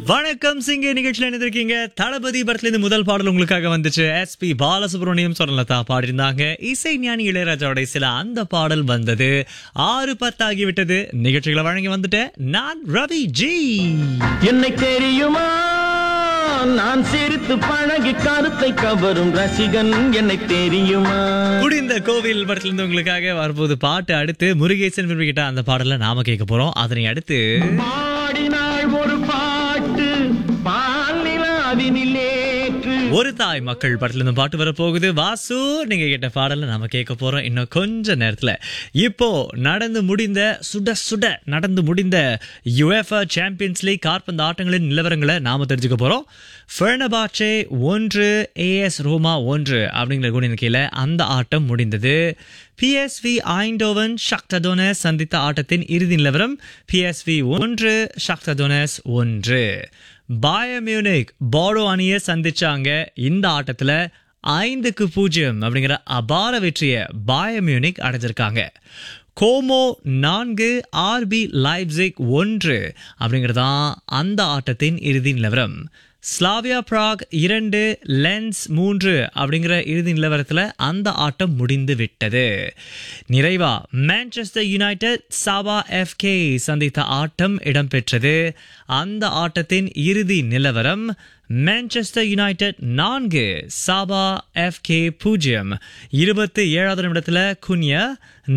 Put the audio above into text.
வணக்கம் சிங்க நிகழ்ச்சியில் இணைந்திருக்கீங்க தளபதி படத்துல இருந்து முதல் பாடல் உங்களுக்காக வந்துச்சு எஸ் பி பாலசுப்ரமணியம் சொரலதா பாடியிருந்தாங்க இசை ஞானி இளையராஜாவுடைய சில அந்த பாடல் வந்தது ஆறு பத்து ஆகிவிட்டது நிகழ்ச்சிகளை வழங்கி வந்துட்டேன் நான் ரவி ஜி என்னை தெரியுமா நான் சிரித்து பழகி கருத்தை கவரும் ரசிகன் என்னை தெரியுமா குடிந்த கோவில் படத்துல இருந்து உங்களுக்காக வரும்போது பாட்டு அடுத்து முருகேசன் விரும்பி கிட்ட அந்த பாடல நாம கேட்க போறோம் அதனை அடுத்து பாடினாள் ஒரு பாட்டு பால் நிலாவினிலேற்று ஒரு தாய் மக்கள் படத்துல இருந்து பாட்டு வரப்போகுது வாசு நீங்க கேட்ட பாடல நாம கேட்க போறோம் இன்னும் கொஞ்ச நேரத்துல இப்போ நடந்து முடிந்த சுட சுட நடந்து முடிந்த யுஎஃப்ஆ சாம்பியன்ஸ் லீக் காற்பந்து ஆட்டங்களின் நிலவரங்களை நாம தெரிஞ்சுக்க போறோம் ஃபெர்னபாச்சே ஒன்று ஏஎஸ் ரோமா ஒன்று அப்படிங்கிற குண எண்ணிக்கையில அந்த ஆட்டம் முடிந்தது பிஎஸ்வி ஐண்டோவன் ஷக்டடோனஸ் சந்தித்த ஆட்டத்தின் இறுதி நிலவரம் பிஎஸ்வி ஒன்று ஷக்டடோனஸ் ஒன்று பாயர் மியூனிக் போரோ அணியை சந்திச்சாங்க இந்த ஆட்டத்துல ஐந்துக்கு பூஜ்ஜியம் அப்படிங்கிற அபார வெற்றியை பாயர் மியூனிக் அடைஞ்சிருக்காங்க கோமோ நான்கு ஆர்பி லைப்சிக் ஒன்று அப்படிங்கிறதான் அந்த ஆட்டத்தின் இறுதி நிலவரம் ஸ்லாவியா பிராக் இரண்டு லென்ஸ் மூன்று அப்படிங்கிற இறுதி நிலவரத்தில் அந்த ஆட்டம் முடிந்து விட்டது நிறைவா மான்செஸ்டர் யுனைடெட் சாவா எஃப்கே சந்தித்த ஆட்டம் இடம்பெற்றது அந்த ஆட்டத்தின் இறுதி நிலவரம் மான்செஸ்டர் யுனைடெட் நான்கு சாபா எஃப்கே பூஜ்ஜியம் இருபத்தி ஏழாவது நிமிடத்தில் குன்யா